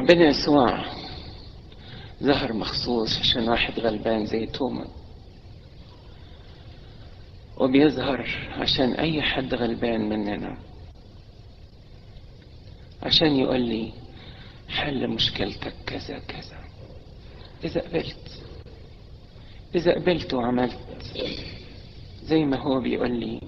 ربنا يسوع ظهر مخصوص عشان واحد غلبان زي توما وبيظهر عشان اي حد غلبان مننا عشان يقول لي حل مشكلتك كذا كذا اذا قبلت اذا قبلت وعملت زي ما هو بيقول لي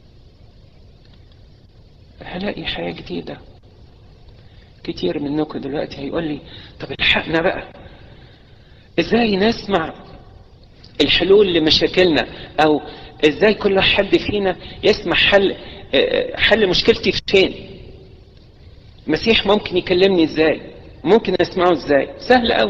هلاقي حياة جديدة كتير منكم دلوقتي هيقول لي طب الحقنا بقى ازاي نسمع الحلول لمشاكلنا او ازاي كل حد فينا يسمع حل حل مشكلتي فين المسيح ممكن يكلمني ازاي ممكن اسمعه ازاي سهل قوي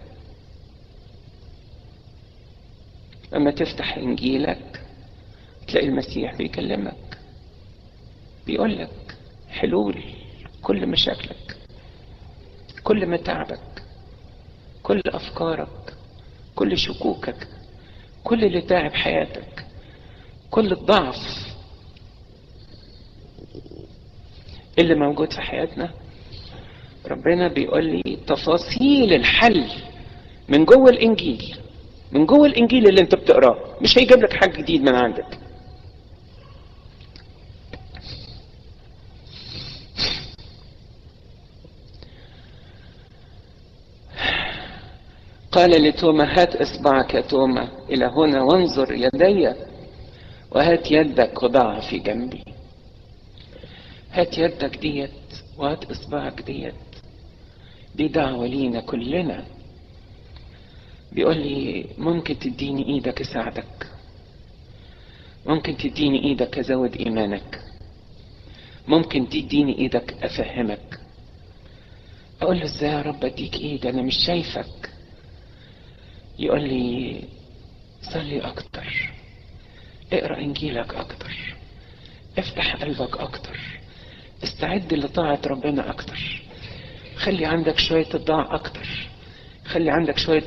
لما تفتح انجيلك تلاقي المسيح بيكلمك بيقول لك حلول كل مشاكلك كل متاعبك كل افكارك كل شكوكك كل اللي تعب حياتك كل الضعف اللي موجود في حياتنا ربنا بيقول لي تفاصيل الحل من جوه الانجيل من جوه الانجيل اللي انت بتقراه مش هيجيب لك حاجه جديد من عندك قال لتوما هات اصبعك يا توما الى هنا وانظر يدي وهات يدك وضعها في جنبي هات يدك ديت وهات اصبعك ديت دي دعوة لينا كلنا بيقول لي ممكن تديني ايدك اساعدك ممكن تديني ايدك ازود ايمانك ممكن تديني ايدك افهمك اقول له ازاي يا رب اديك ايد انا مش شايفك يقول لي صلي اكتر اقرا انجيلك اكتر افتح قلبك اكتر استعد لطاعة ربنا اكتر خلي عندك شوية اتضاع اكتر خلي عندك شوية